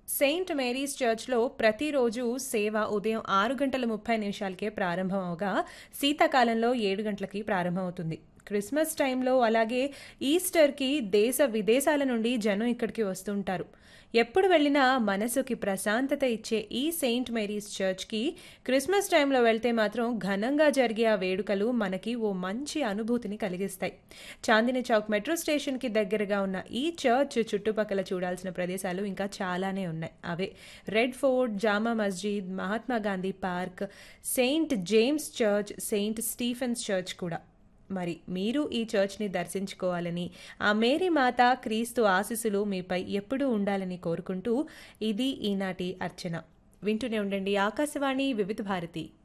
Saint Mary's చర్చ్లో ప్రతిరోజు సేవ ఉదయం ఆరు గంటల ముప్పై నిమిషాలకే ప్రారంభం అవగా శీతాకాలంలో ఏడు గంటలకి ప్రారంభమవుతుంది క్రిస్మస్ టైంలో అలాగే ఈస్టర్కి దేశ విదేశాల నుండి జనం ఇక్కడికి వస్తుంటారు ఎప్పుడు వెళ్ళినా మనసుకి ప్రశాంతత ఇచ్చే ఈ సెయింట్ మేరీస్ చర్చ్కి క్రిస్మస్ టైంలో వెళ్తే మాత్రం ఘనంగా జరిగే ఆ వేడుకలు మనకి ఓ మంచి అనుభూతిని కలిగిస్తాయి చాందిని చౌక్ మెట్రో స్టేషన్కి దగ్గరగా ఉన్న ఈ చర్చ్ చుట్టుపక్కల చూడాల్సిన ప్రదేశాలు ఇంకా చాలానే ఉన్నాయి అవే Red Fort Jama Masjid Mahatma Gandhi Park Saint James Church Saint Stephen's Church కూడా మరి మీరు ఈ చర్చ్ని దర్శించుకోవాలని ఆ మేరీ మాత క్రీస్తు ఆశీస్సులు మీపై ఎప్పుడూ ఉండాలని కోరుకుంటూ ఇది ఈనాటి అర్చన వింటూనే ఉండండి ఆకాశవాణి వివిధ భారతి